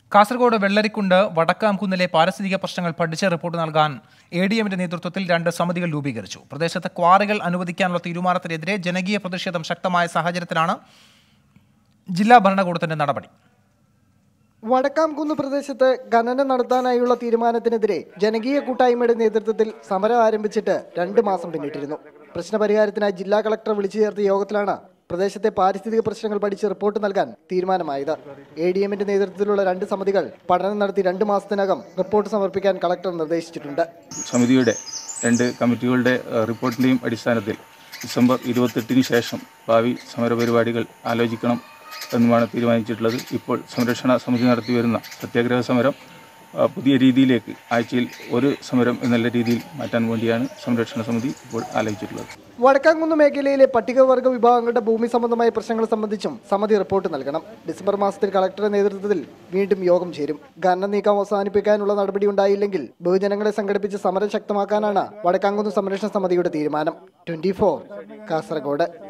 കാസർഗോഡ് വെള്ളരിക്കുണ്ട് വടക്കാംകുന്നിലെ പാരിസ്ഥിതിക പ്രശ്നങ്ങൾ പഠിച്ച് റിപ്പോർട്ട് നൽകാൻ എ ഡി എമ്മിന്റെ നേതൃത്വത്തിൽ രണ്ട് സമിതികൾ രൂപീകരിച്ചു പ്രദേശത്ത് ക്വാറികൾ അനുവദിക്കാനുള്ള തീരുമാനത്തിനെതിരെ ജനകീയ പ്രതിഷേധം ശക്തമായ സാഹചര്യത്തിലാണ് ജില്ലാ ഭരണകൂടത്തിന്റെ നടപടി വടക്കാംകുന്ന് പ്രദേശത്ത് ഖനനം നടത്താനായുള്ള തീരുമാനത്തിനെതിരെ ജനകീയ കൂട്ടായ്മയുടെ നേതൃത്വത്തിൽ സമരം ആരംഭിച്ചിട്ട് രണ്ട് മാസം പിന്നിട്ടിരുന്നു പ്രശ്നപരിഹാരത്തിനായി ജില്ലാ കളക്ടർ വിളിച്ചു ചേർത്ത യോഗത്തിലാണ് പ്രദേശത്തെ പാരിസ്ഥിതിക പ്രശ്നങ്ങൾ പഠിച്ച് റിപ്പോർട്ട് നൽകാൻ തീരുമാനമായത് എ ഡി എമ്മിന്റെ നേതൃത്വത്തിലുള്ള രണ്ട് സമിതികൾ പഠനം നടത്തി രണ്ട് മാസത്തിനകം റിപ്പോർട്ട് സമർപ്പിക്കാൻ കളക്ടർ നിർദ്ദേശിച്ചിട്ടുണ്ട് സമിതിയുടെ രണ്ട് കമ്മിറ്റികളുടെ ഏഹ്, റിപ്പോർട്ടിൻ്റെയും അടിസ്ഥാനത്തിൽ ഡിസംബർ ഇരുപത്തെട്ടിന് ശേഷം ഭാവി സമരപരിപാടികൾ ആലോചിക്കണം എന്നുമാണ് തീരുമാനിച്ചിട്ടുള്ളത് ഇപ്പോൾ സംരക്ഷണ സമിതി നടത്തി വരുന്ന സത്യാഗ്രഹ സമരം ആ, പുതിയ രീതിയിലേക്ക് ആഴ്ചയിൽ ഒരു സമരം എന്നുള്ള രീതിയിൽ മാറ്റാൻ വേണ്ടിയാണ് സംരക്ഷണ സമിതി ഇപ്പോൾ ആലോചിച്ചിട്ടുള്ളത് വടക്കാംകുന്ന് മേഖലയിലെ പട്ടികവർഗ വിഭാഗങ്ങളുടെ ഭൂമി സംബന്ധമായ പ്രശ്നങ്ങൾ സംബന്ധിച്ചും സമിതി റിപ്പോർട്ട് നൽകണം ഡിസംബർ മാസത്തിൽ കളക്ടറുടെ നേതൃത്വത്തിൽ വീണ്ടും യോഗം ചേരും ഖനന നീക്കം അവസാനിപ്പിക്കാനുള്ള നടപടി ഉണ്ടായില്ലെങ്കിൽ ബഹുജനങ്ങളെ സംഘടിപ്പിച്ച് സമരം ശക്തമാക്കാനാണ് വടക്കാംകുന്ന് സംരക്ഷണ സമിതിയുടെ തീരുമാനം ട്വന്റി കാസർഗോഡ്